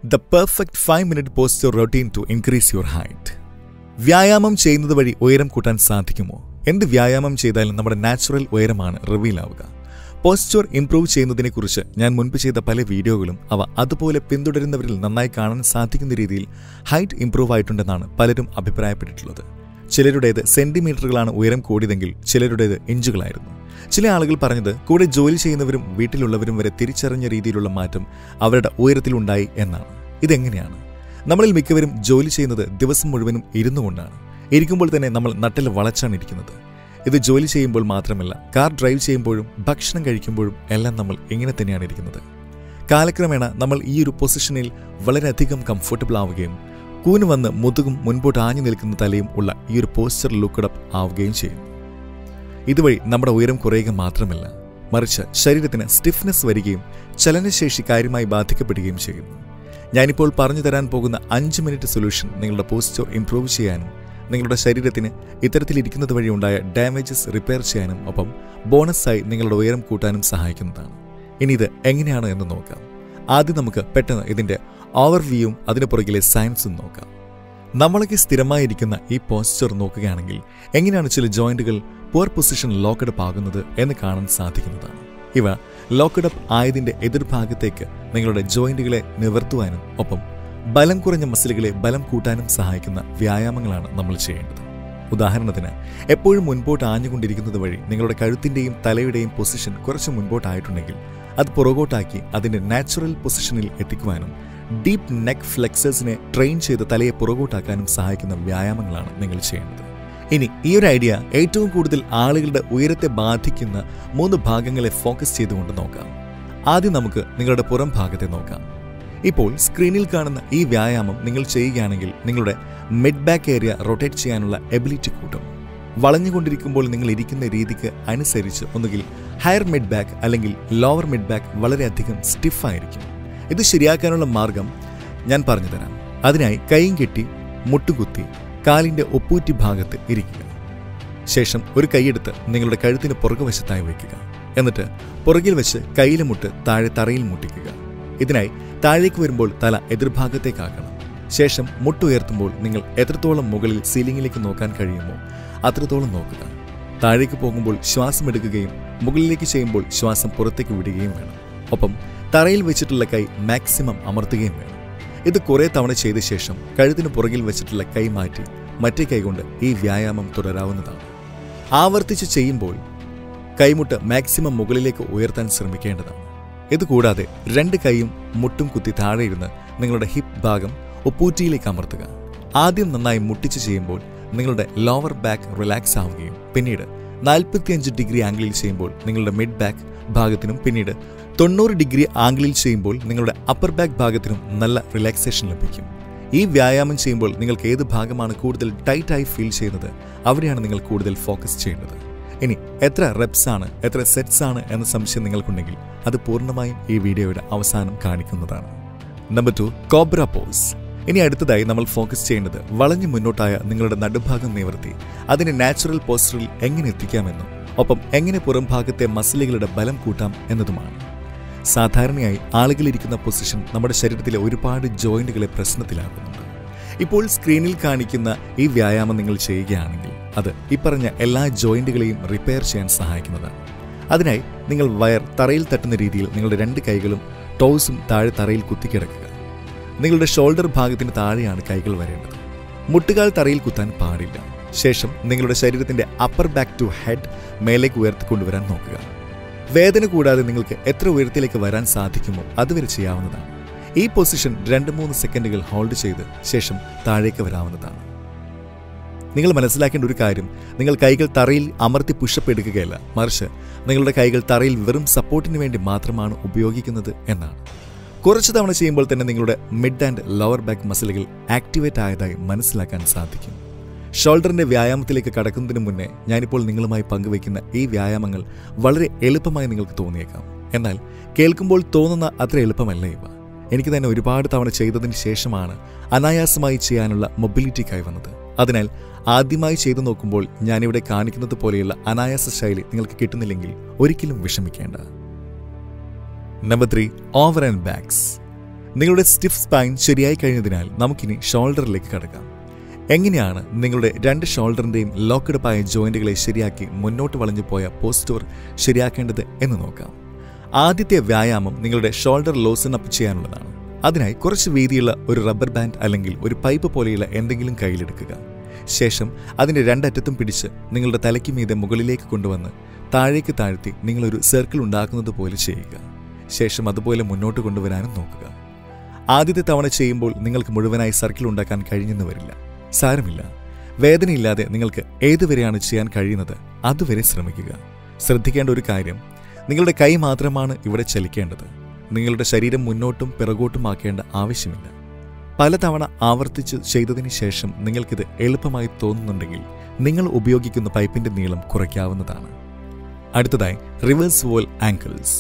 the perfect five minute posture routine to increase your height വ്യായാമം ചെയ്യുന്നത് വഴി ഉയരം കൂട്ടാൻ സാധിക്കുമോ എന്ത് വ്യായാമം ചെയ്താലും നമ്മുടെ നാച്ചുറൽ ഉയരമാണ് റിവീൽ ആവുക പോസ്ചർ ഇംപ്രൂവ് ചെയ്യുന്നതിനെക്കുറിച്ച് ഞാൻ മുൻപ് ചെയ്ത പല വീഡിയോകളും അവ അതുപോലെ പിന്തുടരുന്നവരിൽ നന്നായി കാണാൻ സാധിക്കുന്ന രീതിയിൽ ഹൈറ്റ് ഇംപ്രൂവ് ആയിട്ടുണ്ടെന്നാണ് പലരും അഭിപ്രായപ്പെട്ടിട്ടുള്ളത് ചിലരുടേത് സെന്റിമീറ്ററുകളാണ് ഉയരം കൂടിയതെങ്കിൽ ചിലരുടേത് ഇഞ്ചുകളായിരുന്നു ചില ആളുകൾ പറഞ്ഞത് കൂടെ ജോലി ചെയ്യുന്നവരും വീട്ടിലുള്ളവരും വരെ തിരിച്ചറിഞ്ഞ രീതിയിലുള്ള മാറ്റം അവരുടെ ഉയരത്തിലുണ്ടായി എന്നാണ് ഇതെങ്ങനെയാണ് നമ്മളിൽ മിക്കവരും ജോലി ചെയ്യുന്നത് ദിവസം മുഴുവനും ഇരുന്നു കൊണ്ടാണ് ഇരിക്കുമ്പോൾ തന്നെ നമ്മൾ നട്ടിൽ വളച്ചാണ് ഇരിക്കുന്നത് ഇത് ജോലി ചെയ്യുമ്പോൾ മാത്രമല്ല കാർ ഡ്രൈവ് ചെയ്യുമ്പോഴും ഭക്ഷണം കഴിക്കുമ്പോഴും എല്ലാം നമ്മൾ ഇങ്ങനെ തന്നെയാണ് ഇരിക്കുന്നത് കാലക്രമേണ നമ്മൾ ഈ ഒരു പൊസിഷനിൽ വളരെയധികം കംഫർട്ടബിൾ ആവുകയും കൂന് വന്ന് മുതുകും മുൻപോട്ട് ആഞ്ഞു നിൽക്കുന്ന തലയും ഉള്ള ഈ ഒരു പോസ്റ്റർ ലുക്കഡപ്പ് ആവുകയും ചെയ്യുന്നു ഇതുവഴി നമ്മുടെ ഉയരം കുറയുക മാത്രമല്ല മറിച്ച് ശരീരത്തിന് സ്റ്റിഫ്നെസ് വരികയും ചലനശേഷി കാര്യമായി ബാധിക്കപ്പെടുകയും ചെയ്യുന്നു ഞാനിപ്പോൾ പറഞ്ഞു തരാൻ പോകുന്ന അഞ്ച് മിനിറ്റ് സൊല്യൂഷൻ നിങ്ങളുടെ പോസ്റ്റർ ഇംപ്രൂവ് ചെയ്യാനും നിങ്ങളുടെ ശരീരത്തിന് ഇത്തരത്തിലിരിക്കുന്നത് വഴി ഉണ്ടായ ഡാമേജസ് റിപ്പയർ ചെയ്യാനും ഒപ്പം ബോണസായി നിങ്ങളുടെ ഉയരം കൂട്ടാനും സഹായിക്കുന്നതാണ് ഇനി ഇത് എങ്ങനെയാണ് എന്ന് നോക്കാം ആദ്യം നമുക്ക് പെട്ടെന്ന് ഇതിന്റെ ഓവർവ്യൂവും അതിനു പുറകിലെ സയൻസും നോക്കാം നമ്മളൊക്കെ സ്ഥിരമായിരിക്കുന്ന ഈ പോസ്ചർ നോക്കുകയാണെങ്കിൽ എങ്ങനെയാണ് ചില ജോയിന്റുകൾ പുവർ പൊസിഷൻ ലോക്കഡപ്പ് ആകുന്നത് എന്ന് കാണാൻ സാധിക്കുന്നതാണ് ഇവ ലോക്കഡപ്പ് ആയതിന്റെ എതിർഭാഗത്തേക്ക് നിങ്ങളുടെ ജോയിന്റുകളെ നിവർത്തുവാനും ഒപ്പം ബലം കുറഞ്ഞ മസിലുകളെ ബലം കൂട്ടാനും സഹായിക്കുന്ന വ്യായാമങ്ങളാണ് നമ്മൾ ചെയ്യേണ്ടത് ഉദാഹരണത്തിന് എപ്പോഴും മുൻപോട്ട് ആഞ്ഞുകൊണ്ടിരിക്കുന്നത് വഴി നിങ്ങളുടെ കഴുത്തിന്റെയും തലയുടെയും പൊസിഷൻ കുറച്ച് മുൻപോട്ടായിട്ടുണ്ടെങ്കിൽ അത് പുറകോട്ടാക്കി അതിന്റെ നാച്ചുറൽ പൊസിഷനിൽ എത്തിക്കുവാനും ഡീപ്പ് നെക്ക് ഫ്ലെക്സേഴ്സിനെ ട്രെയിൻ ചെയ്ത് തലയെ പുറകോട്ടാക്കാനും സഹായിക്കുന്ന വ്യായാമങ്ങളാണ് നിങ്ങൾ ചെയ്യേണ്ടത് ഇനി ഈ ഒരു ഐഡിയ ഏറ്റവും കൂടുതൽ ആളുകളുടെ ഉയരത്തെ ബാധിക്കുന്ന മൂന്ന് ഭാഗങ്ങളെ ഫോക്കസ് ചെയ്തുകൊണ്ട് നോക്കാം ആദ്യം നമുക്ക് നിങ്ങളുടെ പുറം ഭാഗത്തെ നോക്കാം ഇപ്പോൾ സ്ക്രീനിൽ കാണുന്ന ഈ വ്യായാമം നിങ്ങൾ ചെയ്യുകയാണെങ്കിൽ നിങ്ങളുടെ മിഡ് ബാക്ക് ഏരിയ റൊട്ടേറ്റ് ചെയ്യാനുള്ള എബിലിറ്റി കൂട്ടും വളഞ്ഞുകൊണ്ടിരിക്കുമ്പോൾ നിങ്ങൾ ഇരിക്കുന്ന രീതിക്ക് അനുസരിച്ച് ഒന്നുകിൽ ഹയർ മിഡ് ബാക്ക് അല്ലെങ്കിൽ ലോവർ മിഡ് ബാക്ക് വളരെയധികം സ്റ്റിഫായിരിക്കും ഇത് ശരിയാക്കാനുള്ള മാർഗം ഞാൻ പറഞ്ഞു തരാം അതിനായി കൈയും കെട്ടി മുട്ടുകുത്തി കാലിന്റെ ഒപ്പൂറ്റി ഭാഗത്ത് ഇരിക്കുക ശേഷം ഒരു കൈയെടുത്ത് നിങ്ങളുടെ കഴുത്തിന് പുറകുവശത്തായി വയ്ക്കുക എന്നിട്ട് പുറകിൽ വെച്ച് കയ്യിലെ മുട്ട് താഴെ തറയിൽ മുട്ടിക്കുക ഇതിനായി താഴേക്ക് വരുമ്പോൾ തല എതിർഭാഗത്തേക്കാക്കണം ശേഷം മുട്ടുയർത്തുമ്പോൾ നിങ്ങൾ എത്രത്തോളം മുകളിൽ സീലിംഗിലേക്ക് നോക്കാൻ കഴിയുമോ അത്രത്തോളം നോക്കുക താഴേക്ക് പോകുമ്പോൾ ശ്വാസം എടുക്കുകയും മുകളിലേക്ക് ചെയ്യുമ്പോൾ ശ്വാസം പുറത്തേക്ക് വിടുകയും വേണം ഒപ്പം തറയിൽ വെച്ചിട്ടുള്ള കൈ മാക്സിമം അമർത്തുകയും വേണം ഇത് കുറേ തവണ ചെയ്ത ശേഷം കഴുത്തിന് പുറകിൽ വെച്ചിട്ടുള്ള കൈ മാറ്റി മറ്റേ കൈകൊണ്ട് ഈ വ്യായാമം തുടരാവുന്നതാണ് ആവർത്തിച്ച് ചെയ്യുമ്പോൾ കൈമുട്ട് മാക്സിമം മുകളിലേക്ക് ഉയർത്താൻ ശ്രമിക്കേണ്ടതാണ് ഇതുകൂടാതെ രണ്ട് കൈയും മുട്ടും കുത്തി താഴെ ഇരുന്ന് നിങ്ങളുടെ ഹിപ്പ് ഭാഗം ഒപ്പൂറ്റിയിലേക്ക് അമർത്തുക ആദ്യം നന്നായി മുട്ടിച്ച് ചെയ്യുമ്പോൾ നിങ്ങളുടെ ലോവർ ബാക്ക് റിലാക്സ് ആവുകയും പിന്നീട് നാൽപ്പത്തിയഞ്ച് ഡിഗ്രി ആംഗിളിൽ ചെയ്യുമ്പോൾ നിങ്ങളുടെ മിഡ് ബാക്ക് ഭാഗത്തിനും പിന്നീട് തൊണ്ണൂറ് ഡിഗ്രി ആംഗിളിൽ ചെയ്യുമ്പോൾ നിങ്ങളുടെ അപ്പർ ബാക്ക് ഭാഗത്തിനും നല്ല റിലാക്സേഷൻ ലഭിക്കും ഈ വ്യായാമം ചെയ്യുമ്പോൾ നിങ്ങൾക്ക് ഏത് ഭാഗമാണ് കൂടുതൽ ടൈറ്റായി ഫീൽ ചെയ്യുന്നത് അവിടെയാണ് നിങ്ങൾ കൂടുതൽ ഫോക്കസ് ചെയ്യേണ്ടത് ഇനി എത്ര റെപ്സ് ആണ് എത്ര സെറ്റ്സ് ആണ് എന്ന സംശയം നിങ്ങൾക്കുണ്ടെങ്കിൽ അത് പൂർണ്ണമായും ഈ വീഡിയോയുടെ അവസാനം കാണിക്കുന്നതാണ് നമ്പർ ടു കോബ്ര പോസ് ഇനി അടുത്തതായി നമ്മൾ ഫോക്കസ് ചെയ്യേണ്ടത് വളഞ്ഞു മുന്നോട്ടായ നിങ്ങളുടെ നടുഭാഗം നിവർത്തി അതിനെ നാച്ചുറൽ പോസ്റ്ററിൽ എങ്ങനെ എത്തിക്കാമെന്നും ഒപ്പം എങ്ങനെ പുറംഭാഗത്തെ മസിലുകളുടെ ബലം കൂട്ടാം എന്നതുമാണ് സാധാരണയായി ആളുകളിരിക്കുന്ന പൊസിഷൻ നമ്മുടെ ശരീരത്തിലെ ഒരുപാട് ജോയിന്റുകളെ പ്രശ്നത്തിലാക്കുന്നുണ്ട് ഇപ്പോൾ സ്ക്രീനിൽ കാണിക്കുന്ന ഈ വ്യായാമം നിങ്ങൾ ചെയ്യുകയാണെങ്കിൽ അത് ഈ പറഞ്ഞ എല്ലാ ജോയിന്റുകളെയും റിപ്പയർ ചെയ്യാൻ സഹായിക്കുന്നതാണ് അതിനായി നിങ്ങൾ വയർ തറയിൽ തട്ടുന്ന രീതിയിൽ നിങ്ങളുടെ രണ്ട് കൈകളും ടോസും താഴെ തറയിൽ കുത്തിക്കിടക്കുക നിങ്ങളുടെ ഷോൾഡർ ഭാഗത്തിന് താഴെയാണ് കൈകൾ വരേണ്ടത് മുട്ടുകാൽ തറയിൽ കുത്താൻ പാടില്ല ശേഷം നിങ്ങളുടെ ശരീരത്തിന്റെ അപ്പർ ബാക്ക് ടു ഹെഡ് മേലേക്ക് ഉയർത്തിക്കൊണ്ടുവരാൻ നോക്കുക വേദന കൂടാതെ നിങ്ങൾക്ക് എത്ര ഉയരത്തിലേക്ക് വരാൻ സാധിക്കുമോ അതുവരെ ചെയ്യാവുന്നതാണ് ഈ പൊസിഷൻ രണ്ട് മൂന്ന് സെക്കൻഡുകൾ ഹോൾഡ് ചെയ്ത് ശേഷം താഴേക്ക് വരാവുന്നതാണ് നിങ്ങൾ മനസ്സിലാക്കേണ്ട ഒരു കാര്യം നിങ്ങൾ കൈകൾ തറയിൽ അമർത്തി പുഷപ്പ് എടുക്കുകയല്ല മറിച്ച് നിങ്ങളുടെ കൈകൾ തറയിൽ വെറും സപ്പോർട്ടിന് വേണ്ടി മാത്രമാണ് ഉപയോഗിക്കുന്നത് എന്നാണ് കുറച്ച് തവണ ചെയ്യുമ്പോൾ തന്നെ നിങ്ങളുടെ മിഡ് ആൻഡ് ലോവർ ബാക്ക് മസിലുകൾ ആക്ടിവേറ്റ് ആയതായി മനസ്സിലാക്കാൻ സാധിക്കും ഷോൾഡറിന്റെ വ്യായാമത്തിലേക്ക് കടക്കുന്നതിന് മുന്നേ ഞാനിപ്പോൾ നിങ്ങളുമായി പങ്കുവയ്ക്കുന്ന ഈ വ്യായാമങ്ങൾ വളരെ എളുപ്പമായി നിങ്ങൾക്ക് തോന്നിയേക്കാം എന്നാൽ കേൾക്കുമ്പോൾ തോന്നുന്ന അത്ര എളുപ്പമല്ല ഇവ എനിക്ക് തന്നെ ഒരുപാട് തവണ ചെയ്തതിന് ശേഷമാണ് അനായാസമായി ചെയ്യാനുള്ള മൊബിലിറ്റി കൈവന്നത് അതിനാൽ ആദ്യമായി ചെയ്തു നോക്കുമ്പോൾ ഞാനിവിടെ കാണിക്കുന്നത് പോലെയുള്ള അനായാസ ശൈലി നിങ്ങൾക്ക് കിട്ടുന്നില്ലെങ്കിൽ ഒരിക്കലും വിഷമിക്കേണ്ട number three over and backs നിങ്ങളുടെ സ്റ്റിഫ് സ്പൈൻ ശരിയായി കഴിഞ്ഞതിനാൽ നമുക്കിനി ഷോൾഡറിലേക്ക് കടക്കാം എങ്ങനെയാണ് നിങ്ങളുടെ രണ്ട് ഷോൾഡറിന്റെയും ലോക്കഡപ്പായ ജോയിന്റുകളെ ശരിയാക്കി മുന്നോട്ട് വളഞ്ഞു പോയ പോസ്റ്റോർ ശരിയാക്കേണ്ടത് എന്ന് നോക്കാം ആദ്യത്തെ വ്യായാമം നിങ്ങളുടെ ഷോൾഡർ ലോസൺ അപ്പ് ചെയ്യാനുള്ളതാണ് അതിനായി കുറച്ച് വീതിയുള്ള ഒരു റബ്ബർ ബാൻഡ് അല്ലെങ്കിൽ ഒരു പൈപ്പ് പോലെയുള്ള എന്തെങ്കിലും കയ്യിലെടുക്കുക ശേഷം അതിന്റെ രണ്ടറ്റത്തും പിടിച്ച് നിങ്ങളുടെ തലയ്ക്ക് മീതെ മുകളിലേക്ക് കൊണ്ടുവന്ന് താഴേക്ക് താഴ്ത്തി നിങ്ങളൊരു സർക്കിൾ ഉണ്ടാക്കുന്നത് പോലെ ചെയ്യുക ശേഷം അതുപോലെ മുന്നോട്ട് കൊണ്ടുവരാനും നോക്കുക ആദ്യത്തെ തവണ ചെയ്യുമ്പോൾ നിങ്ങൾക്ക് മുഴുവനായി സർക്കിൾ ഉണ്ടാക്കാൻ കഴിഞ്ഞെന്ന് വരില്ല സാരമില്ല വേദനയില്ലാതെ നിങ്ങൾക്ക് ഏതുവരെയാണ് ചെയ്യാൻ കഴിയുന്നത് അതുവരെ ശ്രമിക്കുക ശ്രദ്ധിക്കേണ്ട ഒരു കാര്യം നിങ്ങളുടെ കൈ മാത്രമാണ് ഇവിടെ ചലിക്കേണ്ടത് നിങ്ങളുടെ ശരീരം മുന്നോട്ടും പിറകോട്ടുമാക്കേണ്ട ആവശ്യമില്ല പലതവണ ആവർത്തിച്ച് ചെയ്തതിന് ശേഷം നിങ്ങൾക്കിത് എളുപ്പമായി തോന്നുന്നുണ്ടെങ്കിൽ നിങ്ങൾ ഉപയോഗിക്കുന്ന പൈപ്പിന്റെ നീളം കുറയ്ക്കാവുന്നതാണ് അടുത്തതായി റിവേഴ്സ് വോൾ ആങ്കിൾസ്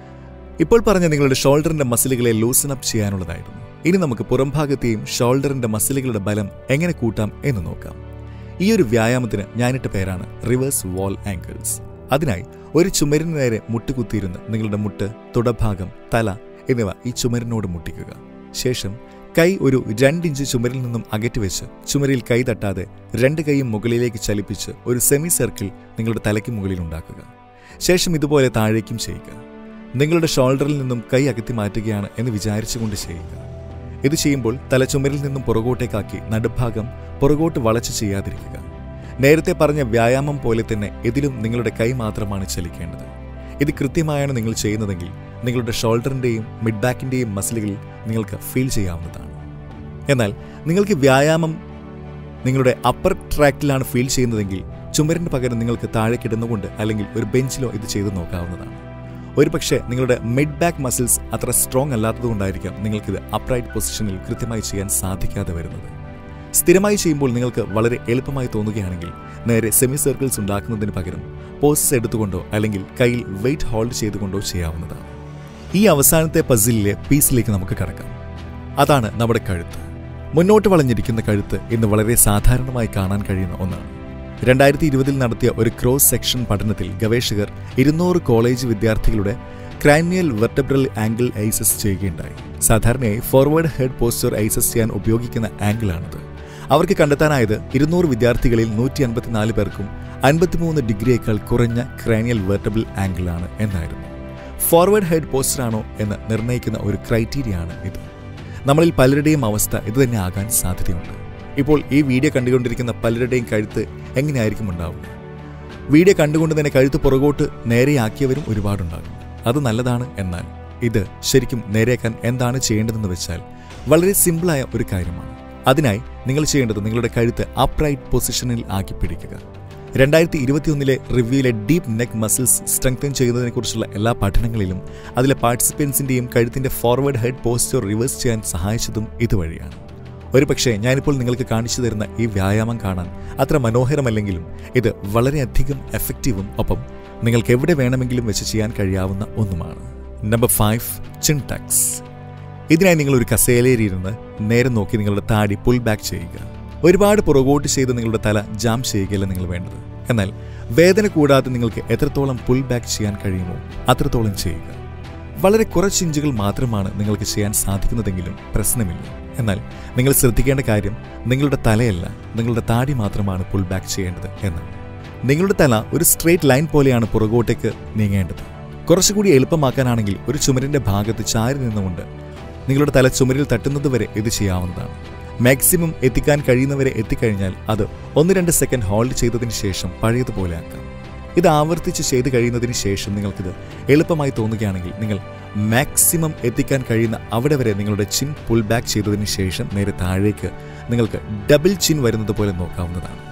ഇപ്പോൾ പറഞ്ഞ നിങ്ങളുടെ ഷോൾഡറിന്റെ മസിലുകളെ ലൂസൺ അപ്പ് ചെയ്യാനുള്ളതായിരുന്നു ഇനി നമുക്ക് പുറംഭാഗത്തെയും ഷോൾഡറിന്റെ മസിലുകളുടെ ബലം എങ്ങനെ കൂട്ടാം എന്ന് നോക്കാം ഈ ഒരു വ്യായാമത്തിന് ഞാനിട്ട പേരാണ് റിവേഴ്സ് വാൾ ആങ്കിൾസ് അതിനായി ഒരു ചുമരിന് നേരെ മുട്ടുകുത്തിയിരുന്ന് നിങ്ങളുടെ മുട്ട് തുടഭാഗം തല എന്നിവ ഈ ചുമരിനോട് മുട്ടിക്കുക ശേഷം കൈ ഒരു രണ്ടിഞ്ച് ചുമരിൽ നിന്നും അകറ്റിവെച്ച് ചുമരിൽ കൈ തട്ടാതെ രണ്ട് കൈയും മുകളിലേക്ക് ചലിപ്പിച്ച് ഒരു സെമി സർക്കിൾ നിങ്ങളുടെ തലയ്ക്ക് മുകളിൽ ഉണ്ടാക്കുക ശേഷം ഇതുപോലെ താഴേക്കും ചെയ്യുക നിങ്ങളുടെ ഷോൾഡറിൽ നിന്നും കൈ അകത്തി മാറ്റുകയാണ് എന്ന് വിചാരിച്ചുകൊണ്ട് ചെയ്യുക ഇത് ചെയ്യുമ്പോൾ തല ചുമരിൽ നിന്നും പുറകോട്ടേക്കാക്കി നടുഭാഗം പുറകോട്ട് വളച്ച് ചെയ്യാതിരിക്കുക നേരത്തെ പറഞ്ഞ വ്യായാമം പോലെ തന്നെ ഇതിലും നിങ്ങളുടെ കൈ മാത്രമാണ് ചലിക്കേണ്ടത് ഇത് കൃത്യമായാണ് നിങ്ങൾ ചെയ്യുന്നതെങ്കിൽ നിങ്ങളുടെ ഷോൾഡറിന്റെയും മിഡ് ബാക്കിന്റെയും മസിലുകളിൽ നിങ്ങൾക്ക് ഫീൽ ചെയ്യാവുന്നതാണ് എന്നാൽ നിങ്ങൾക്ക് വ്യായാമം നിങ്ങളുടെ അപ്പർ ട്രാക്റ്റിലാണ് ഫീൽ ചെയ്യുന്നതെങ്കിൽ ചുമരിന് പകരം നിങ്ങൾക്ക് താഴെ കിടന്നുകൊണ്ട് അല്ലെങ്കിൽ ഒരു ബെഞ്ചിലോ ഇത് ചെയ്ത് നോക്കാവുന്നതാണ് ഒരുപക്ഷെ നിങ്ങളുടെ മിഡ് ബാക്ക് മസിൽസ് അത്ര സ്ട്രോങ് അല്ലാത്തതുകൊണ്ടായിരിക്കാം നിങ്ങൾക്കിത് അപ്രൈറ്റ് പൊസിഷനിൽ കൃത്യമായി ചെയ്യാൻ സാധിക്കാതെ വരുന്നത് സ്ഥിരമായി ചെയ്യുമ്പോൾ നിങ്ങൾക്ക് വളരെ എളുപ്പമായി തോന്നുകയാണെങ്കിൽ നേരെ സെമി സർക്കിൾസ് ഉണ്ടാക്കുന്നതിന് പകരം പോസ്റ്റസ് എടുത്തുകൊണ്ടോ അല്ലെങ്കിൽ കയ്യിൽ വെയിറ്റ് ഹോൾഡ് ചെയ്തുകൊണ്ടോ ചെയ്യാവുന്നതാണ് ഈ അവസാനത്തെ പസിലിലെ പീസിലേക്ക് നമുക്ക് കടക്കാം അതാണ് നമ്മുടെ കഴുത്ത് മുന്നോട്ട് വളഞ്ഞിരിക്കുന്ന കഴുത്ത് ഇന്ന് വളരെ സാധാരണമായി കാണാൻ കഴിയുന്ന ഒന്നാണ് രണ്ടായിരത്തി ഇരുപതിൽ നടത്തിയ ഒരു ക്രോസ് സെക്ഷൻ പഠനത്തിൽ ഗവേഷകർ ഇരുന്നൂറ് കോളേജ് വിദ്യാർത്ഥികളുടെ ക്രാനിയൽ വെർട്ടബ്രൽ ആംഗിൾ ഐസസ് ചെയ്യുകയുണ്ടായി സാധാരണയായി ഫോർവേഡ് ഹെഡ് പോസ്റ്റർ ഐസസ് ചെയ്യാൻ ഉപയോഗിക്കുന്ന ആംഗിളാണിത് അവർക്ക് കണ്ടെത്താനായത് ഇരുന്നൂറ് വിദ്യാർത്ഥികളിൽ നൂറ്റി അൻപത്തിനാല് പേർക്കും അൻപത്തിമൂന്ന് ഡിഗ്രിയേക്കാൾ കുറഞ്ഞ ക്രാനിയൽ വെർട്ടബിൾ ആംഗിളാണ് എന്നായിരുന്നു ഫോർവേഡ് ഹെഡ് പോസ്റ്ററാണോ എന്ന് നിർണ്ണയിക്കുന്ന ഒരു ക്രൈറ്റീരിയയാണ് ഇത് നമ്മളിൽ പലരുടെയും അവസ്ഥ ഇതുതന്നെ ആകാൻ സാധ്യതയുണ്ട് ഇപ്പോൾ ഈ വീഡിയോ കണ്ടുകൊണ്ടിരിക്കുന്ന പലരുടെയും കഴുത്ത് എങ്ങനെയായിരിക്കും ഉണ്ടാവുക വീഡിയോ കണ്ടുകൊണ്ട് തന്നെ കഴുത്ത് പുറകോട്ട് നേരെയാക്കിയവരും ഒരുപാടുണ്ടാകും അത് നല്ലതാണ് എന്നാൽ ഇത് ശരിക്കും നേരെയാക്കാൻ എന്താണ് ചെയ്യേണ്ടതെന്ന് വെച്ചാൽ വളരെ സിമ്പിളായ ഒരു കാര്യമാണ് അതിനായി നിങ്ങൾ ചെയ്യേണ്ടത് നിങ്ങളുടെ കഴുത്ത് അപ്രൈറ്റ് പൊസിഷനിൽ ആക്കി പിടിക്കുക രണ്ടായിരത്തി ഇരുപത്തിയൊന്നിലെ റിവ്യൂയിലെ ഡീപ്പ് നെക്ക് മസിൽസ് സ്ട്രെങ്തൻ ചെയ്യുന്നതിനെക്കുറിച്ചുള്ള എല്ലാ പഠനങ്ങളിലും അതിലെ പാർട്ടിസിപ്പൻസിന്റെയും കഴുത്തിന്റെ ഫോർവേഡ് ഹെഡ് പോസ്റ്റർ റിവേഴ്സ് ചെയ്യാൻ സഹായിച്ചതും ഇതുവഴിയാണ് ഒരുപക്ഷെ ഞാനിപ്പോൾ നിങ്ങൾക്ക് കാണിച്ചു തരുന്ന ഈ വ്യായാമം കാണാൻ അത്ര മനോഹരമല്ലെങ്കിലും ഇത് വളരെയധികം എഫക്റ്റീവും ഒപ്പം നിങ്ങൾക്ക് എവിടെ വേണമെങ്കിലും വെച്ച് ചെയ്യാൻ കഴിയാവുന്ന ഒന്നുമാണ് നമ്പർ ഫൈവ് ചിൻടാക്സ് ഇതിനായി നിങ്ങൾ ഒരു കസേലയിലിരുന്ന് നേരെ നോക്കി നിങ്ങളുടെ താടി പുൾ ബാക്ക് ചെയ്യുക ഒരുപാട് പുറകോട്ട് ചെയ്ത് നിങ്ങളുടെ തല ജാം ചെയ്യുകയല്ല നിങ്ങൾ വേണ്ടത് എന്നാൽ വേദന കൂടാതെ നിങ്ങൾക്ക് എത്രത്തോളം പുൾ ബാക്ക് ചെയ്യാൻ കഴിയുമോ അത്രത്തോളം ചെയ്യുക വളരെ കുറച്ച് ഇഞ്ചുകൾ മാത്രമാണ് നിങ്ങൾക്ക് ചെയ്യാൻ സാധിക്കുന്നതെങ്കിലും പ്രശ്നമില്ല എന്നാൽ നിങ്ങൾ ശ്രദ്ധിക്കേണ്ട കാര്യം നിങ്ങളുടെ തലയല്ല നിങ്ങളുടെ താടി മാത്രമാണ് പുൾ ബാക്ക് ചെയ്യേണ്ടത് എന്നാണ് നിങ്ങളുടെ തല ഒരു സ്ട്രേറ്റ് ലൈൻ പോലെയാണ് പുറകോട്ടേക്ക് നീങ്ങേണ്ടത് കുറച്ചുകൂടി എളുപ്പമാക്കാനാണെങ്കിൽ ഒരു ചുമരിന്റെ ഭാഗത്ത് ചാരി നിന്നുകൊണ്ട് നിങ്ങളുടെ തല ചുമരിൽ തട്ടുന്നത് വരെ ഇത് ചെയ്യാവുന്നതാണ് മാക്സിമം എത്തിക്കാൻ കഴിയുന്നവരെ എത്തിക്കഴിഞ്ഞാൽ അത് ഒന്ന് രണ്ട് സെക്കൻഡ് ഹോൾഡ് ചെയ്തതിന് ശേഷം പഴയതുപോലെ ആക്കാം ഇത് ആവർത്തിച്ച് ചെയ്ത് കഴിയുന്നതിന് ശേഷം നിങ്ങൾക്കിത് എളുപ്പമായി തോന്നുകയാണെങ്കിൽ നിങ്ങൾ മാക്സിമം എത്തിക്കാൻ കഴിയുന്ന അവിടെ വരെ നിങ്ങളുടെ ചിൻ പുൾ ബാക്ക് ചെയ്തതിന് ശേഷം നേരെ താഴേക്ക് നിങ്ങൾക്ക് ഡബിൾ ചിൻ വരുന്നത് പോലെ നോക്കാവുന്നതാണ്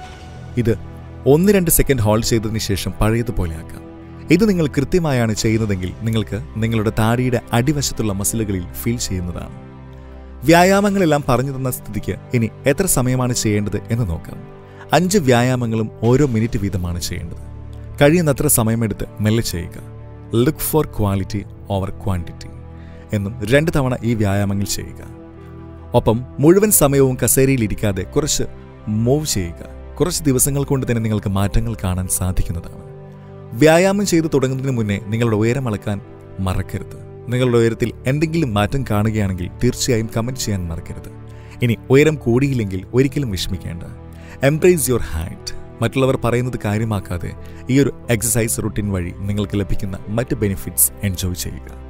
ഇത് ഒന്ന് രണ്ട് സെക്കൻഡ് ഹോൾഡ് ചെയ്തതിന് ശേഷം പഴയതുപോലെ ആക്കാം ഇത് നിങ്ങൾ കൃത്യമായാണ് ചെയ്യുന്നതെങ്കിൽ നിങ്ങൾക്ക് നിങ്ങളുടെ താടിയുടെ അടിവശത്തുള്ള മസിലുകളിൽ ഫീൽ ചെയ്യുന്നതാണ് വ്യായാമങ്ങളെല്ലാം പറഞ്ഞു തന്ന സ്ഥിതിക്ക് ഇനി എത്ര സമയമാണ് ചെയ്യേണ്ടത് എന്ന് നോക്കാം അഞ്ച് വ്യായാമങ്ങളും ഓരോ മിനിറ്റ് വീതമാണ് ചെയ്യേണ്ടത് കഴിയുന്നത്ര സമയമെടുത്ത് മെല്ലെ ചെയ്യുക look for quality over quantity എന്നും രണ്ട് തവണ ഈ വ്യായാമങ്ങൾ ചെയ്യുക ഒപ്പം മുഴുവൻ സമയവും കസേരയിൽ ഇരിക്കാതെ കുറച്ച് മൂവ് ചെയ്യുക കുറച്ച് ദിവസങ്ങൾ കൊണ്ട് തന്നെ നിങ്ങൾക്ക് മാറ്റങ്ങൾ കാണാൻ സാധിക്കുന്നതാണ് വ്യായാമം ചെയ്തു തുടങ്ങുന്നതിന് മുന്നേ നിങ്ങളുടെ ഉയരം അളക്കാൻ മറക്കരുത് നിങ്ങളുടെ ഉയരത്തിൽ എന്തെങ്കിലും മാറ്റം കാണുകയാണെങ്കിൽ തീർച്ചയായും കമൻറ്റ് ചെയ്യാൻ മറക്കരുത് ഇനി ഉയരം കൂടിയില്ലെങ്കിൽ ഒരിക്കലും വിഷമിക്കേണ്ട എംബ്രേസ് യുവർ ഹൈറ്റ് മറ്റുള്ളവർ പറയുന്നത് കാര്യമാക്കാതെ ഈ ഒരു എക്സസൈസ് റുട്ടീൻ വഴി നിങ്ങൾക്ക് ലഭിക്കുന്ന മറ്റ് ബെനിഫിറ്റ്സ് എൻജോയ് ചെയ്യുക